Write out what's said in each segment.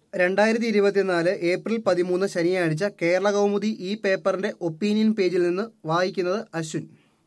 രണ്ടായിരത്തി ഇരുപത്തിനാല് ഏപ്രിൽ പതിമൂന്ന് ശനിയാഴ്ച കേരള കൗമുദി ഈ പേപ്പറിന്റെ ഒപ്പീനിയൻ പേജിൽ നിന്ന് വായിക്കുന്നത് അശ്വിൻ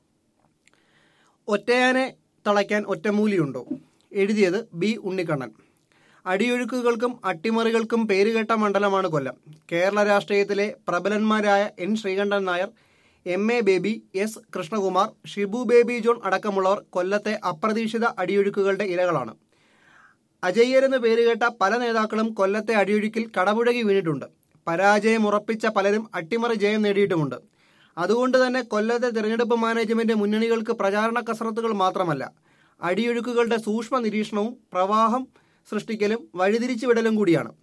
ഒറ്റയാനെ തളയ്ക്കാൻ ഒറ്റമൂലിയുണ്ടോ എഴുതിയത് ബി ഉണ്ണിക്കണ്ണൻ അടിയൊഴുക്കുകൾക്കും അട്ടിമറികൾക്കും പേരുകേട്ട മണ്ഡലമാണ് കൊല്ലം കേരള രാഷ്ട്രീയത്തിലെ പ്രബലന്മാരായ N Sreekantan Nair M A Baby S Krishnakumar Shibu Baby John അടക്കമുള്ളവർ കൊല്ലത്തെ അപ്രതീക്ഷിത അടിയൊഴുക്കുകളുടെ ഇരകളാണ് അജയ്യരെന്ന് പേരുകേട്ട പല നേതാക്കളും കൊല്ലത്തെ അടിയൊഴുക്കിൽ കടപുഴകി വീണിട്ടുണ്ട് പരാജയം ഉറപ്പിച്ച പലരും അട്ടിമറി ജയം നേടിയിട്ടുമുണ്ട് അതുകൊണ്ട് തന്നെ കൊല്ലത്തെ തിരഞ്ഞെടുപ്പ് മാനേജ്മെന്റ് മുന്നണികൾക്ക് പ്രചാരണ കസരത്തുകൾ മാത്രമല്ല അടിയൊഴുക്കുകളുടെ സൂക്ഷ്മ നിരീക്ഷണവും പ്രവാഹം സൃഷ്ടിക്കലും വഴിതിരിച്ചുവിടലും കൂടിയാണ്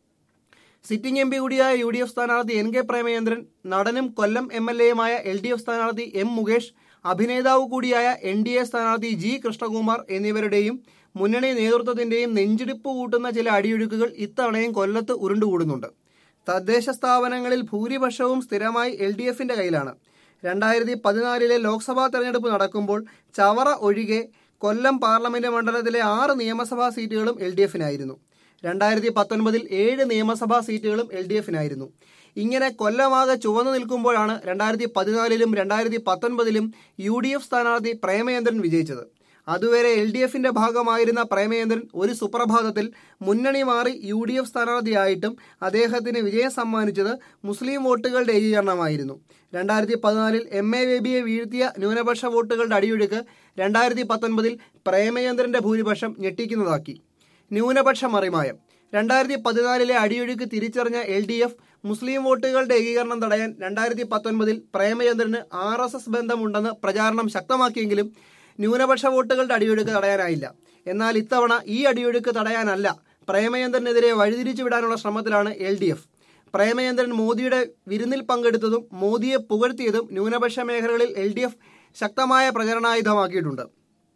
സിറ്റിംഗ് എം പി കൂടിയായ യു ഡി എഫ് സ്ഥാനാർത്ഥി എൻ കെ പ്രേമചന്ദ്രൻ നടനും കൊല്ലം എം എൽ എയുമായ എൽ ഡി എഫ് സ്ഥാനാർത്ഥി എം മുകേഷ് അഭിനേതാവ് കൂടിയായ എൻ ഡി എ സ്ഥാനാർത്ഥി ജി കൃഷ്ണകുമാർ എന്നിവരുടെയും മുന്നണി നേതൃത്വത്തിന്റെയും നെഞ്ചിടിപ്പ് കൂട്ടുന്ന ചില അടിയൊഴുക്കുകൾ ഇത്തവണയും കൊല്ലത്ത് ഉരുണ്ടുകൂടുന്നുണ്ട് തദ്ദേശ സ്ഥാപനങ്ങളിൽ ഭൂരിപക്ഷവും സ്ഥിരമായി എൽ ഡി എഫിന്റെ കയ്യിലാണ് രണ്ടായിരത്തി പതിനാലിലെ ലോക്സഭാ തെരഞ്ഞെടുപ്പ് നടക്കുമ്പോൾ ചവറ ഒഴികെ കൊല്ലം പാർലമെന്റ് മണ്ഡലത്തിലെ ആറ് നിയമസഭാ സീറ്റുകളും എൽ ഡി എഫിനായിരുന്നു രണ്ടായിരത്തി പത്തൊൻപതിൽ ഏഴ് നിയമസഭാ സീറ്റുകളും എൽ ഡി എഫിനായിരുന്നു ഇങ്ങനെ കൊല്ലമാകെ ചുവന്നു നിൽക്കുമ്പോഴാണ് രണ്ടായിരത്തി പതിനാലിലും രണ്ടായിരത്തി പത്തൊൻപതിലും യു ഡി എഫ് സ്ഥാനാർത്ഥി പ്രേമചന്ദ്രൻ വിജയിച്ചത് അതുവരെ എൽ ഡി എഫിന്റെ ഭാഗമായിരുന്ന പ്രേമചന്ദ്രൻ ഒരു സുപ്രഭാതത്തിൽ മുന്നണി മാറി യു ഡി എഫ് സ്ഥാനാർത്ഥിയായിട്ടും അദ്ദേഹത്തിന് വിജയം സമ്മാനിച്ചത് മുസ്ലിം വോട്ടുകളുടെ ഏകീകരണമായിരുന്നു രണ്ടായിരത്തി പതിനാലിൽ എം എ ബേബിയെ വീഴ്ത്തിയ ന്യൂനപക്ഷ വോട്ടുകളുടെ അടിയൊഴുക്ക് രണ്ടായിരത്തി പത്തൊൻപതിൽ പ്രേമചന്ദ്രന്റെ ഭൂരിപക്ഷം ഞെട്ടിക്കുന്നതാക്കി ന്യൂനപക്ഷ മറിമായം രണ്ടായിരത്തി പതിനാലിലെ അടിയൊഴുക്ക് തിരിച്ചറിഞ്ഞ എൽ ഡി എഫ് മുസ്ലിം വോട്ടുകളുടെ ഏകീകരണം തടയാൻ രണ്ടായിരത്തി പത്തൊൻപതിൽ പ്രേമചന്ദ്രന് ആർ എസ് എസ് ബന്ധമുണ്ടെന്ന് പ്രചാരണം ശക്തമാക്കിയെങ്കിലും ന്യൂനപക്ഷ വോട്ടുകളുടെ അടിയൊഴുക്ക് തടയാനായില്ല എന്നാൽ ഇത്തവണ ഈ അടിയൊഴുക്ക് തടയാനല്ല പ്രേമചന്ദ്രനെതിരെ വഴിതിരിച്ചു വിടാനുള്ള ശ്രമത്തിലാണ് എൽ ഡി എഫ് പ്രേമചന്ദ്രൻ മോദിയുടെ വിരുന്നിൽ പങ്കെടുത്തതും മോദിയെ പുകഴ്ത്തിയതും ന്യൂനപക്ഷ മേഖലകളിൽ എൽ ഡി എഫ് ശക്തമായ പ്രചരണായുധമാക്കിയിട്ടുണ്ട്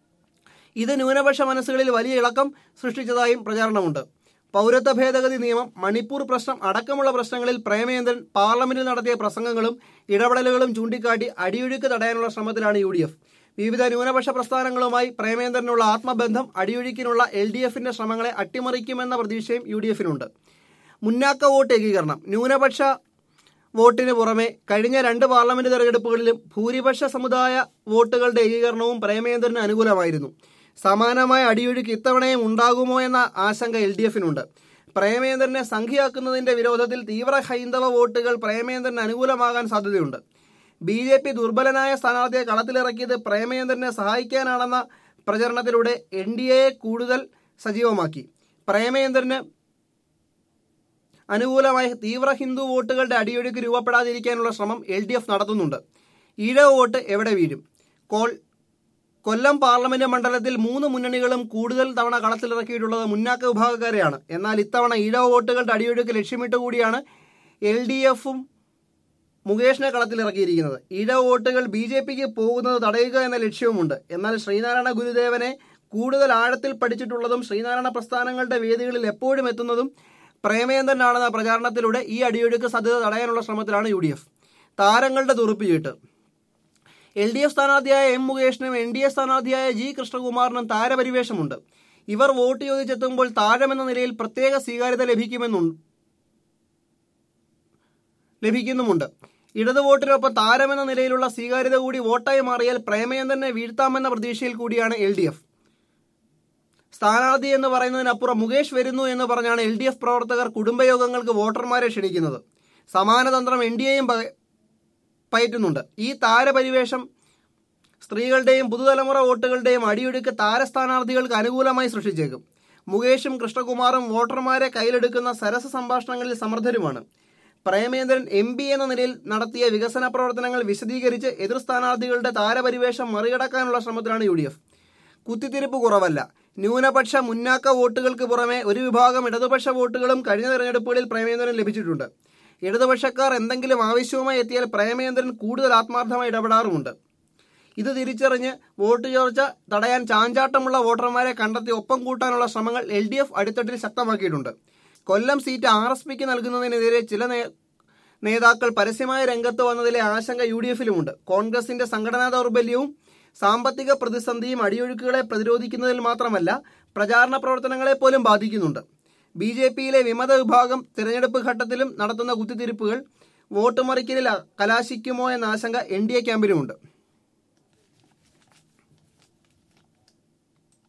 ഇത് ന്യൂനപക്ഷ മനസ്സുകളിൽ വലിയ ഇളക്കം സൃഷ്ടിച്ചതായും പ്രചാരണമുണ്ട് പൗരത്വ ഭേദഗതി നിയമം മണിപ്പൂർ പ്രശ്നം അടക്കമുള്ള പ്രശ്നങ്ങളിൽ പ്രേമചന്ദ്രൻ പാർലമെന്റിൽ നടത്തിയ പ്രസംഗങ്ങളും ഇടപെടലുകളും ചൂണ്ടിക്കാട്ടി അടിയൊഴുക്ക് തടയാനുള്ള ശ്രമത്തിലാണ് യു ഡി എഫ് വിവിധ ന്യൂനപക്ഷ പ്രസ്ഥാനങ്ങളുമായി പ്രേമേന്ദ്രനുള്ള ആത്മബന്ധം അടിയൊഴുക്കിനുള്ള എൽ ഡി എഫിന്റെ ശ്രമങ്ങളെ അട്ടിമറിക്കുമെന്ന പ്രതീക്ഷയും യു ഡി എഫിനുണ്ട് മുന്നാക്ക വോട്ട് ഏകീകരണം ന്യൂനപക്ഷ വോട്ടിന് പുറമെ കഴിഞ്ഞ രണ്ട് പാർലമെന്റ് തെരഞ്ഞെടുപ്പുകളിലും ഭൂരിപക്ഷ സമുദായ വോട്ടുകളുടെ ഏകീകരണവും പ്രേമേന്ദ്രന് അനുകൂലമായിരുന്നു സമാനമായ അടിയൊഴുക്ക് ഇത്തവണയും ഉണ്ടാകുമോ എന്ന ആശങ്ക എൽ ഡി എഫിനുണ്ട് പ്രേമേന്ദ്രനെ സംഖ്യയാക്കുന്നതിന്റെ വിരോധത്തിൽ തീവ്ര ഹൈന്ദവ വോട്ടുകൾ പ്രേമേന്ദ്രന് അനുകൂലമാകാൻ സാധ്യതയുണ്ട് ബി ജെ പി ദുർബലനായ സ്ഥാനാർത്ഥിയെ കളത്തിലിറക്കിയത് പ്രേമചന്ദ്രനെ സഹായിക്കാനാണെന്ന പ്രചരണത്തിലൂടെ എൻ ഡി എയെ കൂടുതൽ സജീവമാക്കി പ്രേമചന്ദ്രന് അനുകൂലമായി തീവ്ര ഹിന്ദു വോട്ടുകളുടെ അടിയൊഴുക്ക് രൂപപ്പെടാതിരിക്കാനുള്ള ശ്രമം എൽ ഡി എഫ് നടത്തുന്നുണ്ട് ഈഴവ വോട്ട് എവിടെ വീഴും കോൾ കൊല്ലം പാർലമെന്റ് മണ്ഡലത്തിൽ മൂന്ന് മുന്നണികളും കൂടുതൽ തവണ കളത്തിലിറക്കിയിട്ടുള്ളത് മുന്നാക്ക വിഭാഗക്കാരെയാണ് എന്നാൽ ഇത്തവണ ഈഴവ വോട്ടുകളുടെ അടിയൊഴുക്ക് ലക്ഷ്യമിട്ട് കൂടിയാണ് എൽ ഡി എഫും മുകേഷിനെ കളത്തിലിറക്കിയിരിക്കുന്നത് ഇട വോട്ടുകൾ ബി ജെ പിക്ക് പോകുന്നത് തടയുക എന്ന ലക്ഷ്യവുമുണ്ട് എന്നാൽ ശ്രീനാരായണ ഗുരുദേവനെ കൂടുതൽ ആഴത്തിൽ പഠിച്ചിട്ടുള്ളതും ശ്രീനാരായണ പ്രസ്ഥാനങ്ങളുടെ വേദികളിൽ എപ്പോഴും എത്തുന്നതും പ്രേമേന്ദ്രനാണെന്ന പ്രചാരണത്തിലൂടെ ഈ അടിയൊഴുക്ക് സാധ്യത തടയാനുള്ള ശ്രമത്തിലാണ് യു ഡി എഫ് താരങ്ങളുടെ തുറുപ്പുചീട്ട് എൽ ഡി എഫ് സ്ഥാനാർത്ഥിയായ എം മുകേഷിനും എൻ ഡി എ സ്ഥാനാർത്ഥിയായ ജി കൃഷ്ണകുമാറിനും താരപരിവേഷമുണ്ട് ഇവർ വോട്ട് ചോദിച്ചെത്തുമ്പോൾ താരമെന്ന നിലയിൽ പ്രത്യേക സ്വീകാര്യത ലഭിക്കുമെന്നുണ്ട് ലഭിക്കുന്നുമുണ്ട് ഇടതു വോട്ടിനൊപ്പം താരമെന്ന നിലയിലുള്ള സ്വീകാര്യത കൂടി വോട്ടായി മാറിയാൽ പ്രേമചന്ദ്രനെ വീഴ്ത്താമെന്ന പ്രതീക്ഷയിൽ കൂടിയാണ് എൽ ഡി എഫ് സ്ഥാനാർത്ഥി എന്ന് പറയുന്നതിനപ്പുറം മുകേഷ് വരുന്നു എന്ന് പറഞ്ഞാണ് എൽ ഡി എഫ് പ്രവർത്തകർ കുടുംബയോഗങ്ങൾക്ക് വോട്ടർമാരെ ക്ഷണിക്കുന്നത് സമാനതന്ത്രം എൻ ഡി എയും പയറ്റുന്നുണ്ട് ഈ താരപരിവേഷം സ്ത്രീകളുടെയും പുതുതലമുറ വോട്ടുകളുടെയും അടിയൊഴുക്ക് താരസ്ഥാനാർത്ഥികൾക്ക് അനുകൂലമായി സൃഷ്ടിച്ചേക്കും മുകേഷും കൃഷ്ണകുമാറും വോട്ടർമാരെ കയ്യിലെടുക്കുന്ന സരസ സംഭാഷണങ്ങളിൽ സമർത്ഥരുമാണ് പ്രേമേന്ദ്രൻ എം പി എന്ന നിലയിൽ നടത്തിയ വികസന പ്രവർത്തനങ്ങൾ വിശദീകരിച്ച് എതിർ സ്ഥാനാർത്ഥികളുടെ താരപരിവേഷം മറികടക്കാനുള്ള ശ്രമത്തിലാണ് യു ഡി എഫ് കുത്തിത്തിരിപ്പ് കുറവല്ല ന്യൂനപക്ഷ മുന്നാക്ക വോട്ടുകൾക്ക് പുറമെ ഒരു വിഭാഗം ഇടതുപക്ഷ വോട്ടുകളും കഴിഞ്ഞ തെരഞ്ഞെടുപ്പുകളിൽ പ്രേമേന്ദ്രൻ ലഭിച്ചിട്ടുണ്ട് ഇടതുപക്ഷക്കാർ എന്തെങ്കിലും ആവശ്യവുമായി എത്തിയാൽ പ്രേമേന്ദ്രൻ കൂടുതൽ ആത്മാർത്ഥമായി ഇടപെടാറുമുണ്ട് ഇത് തിരിച്ചറിഞ്ഞ് വോട്ട് ചോർച്ച തടയാൻ ചാഞ്ചാട്ടമുള്ള വോട്ടർമാരെ കണ്ടെത്തി ഒപ്പം കൂട്ടാനുള്ള ശ്രമങ്ങൾ എൽ ഡി എഫ് അടിത്തട്ടിൽ ശക്തമാക്കിയിട്ടുണ്ട് കൊല്ലം സീറ്റ് ആർ എസ് പിക്ക് നൽകുന്നതിനെതിരെ ചില നേതാക്കൾ പരസ്യമായ രംഗത്ത് വന്നതിലെ ആശങ്ക യു ഡി എഫിലുമുണ്ട് കോൺഗ്രസിന്റെ സംഘടനാ ദൗർബല്യവും സാമ്പത്തിക പ്രതിസന്ധിയും അടിയൊഴുക്കുകളെ പ്രതിരോധിക്കുന്നതിൽ മാത്രമല്ല പ്രചാരണ പ്രവർത്തനങ്ങളെ പോലും ബാധിക്കുന്നുണ്ട് ബി ജെ പിയിലെ വിമത വിഭാഗം തിരഞ്ഞെടുപ്പ് ഘട്ടത്തിലും നടത്തുന്ന കുത്തിത്തിരിപ്പുകൾ വോട്ട് മറിക്കലിൽ കലാശിക്കുമോ എന്ന ആശങ്ക എൻ ഡി എ ക്യാമ്പിനുമുണ്ട്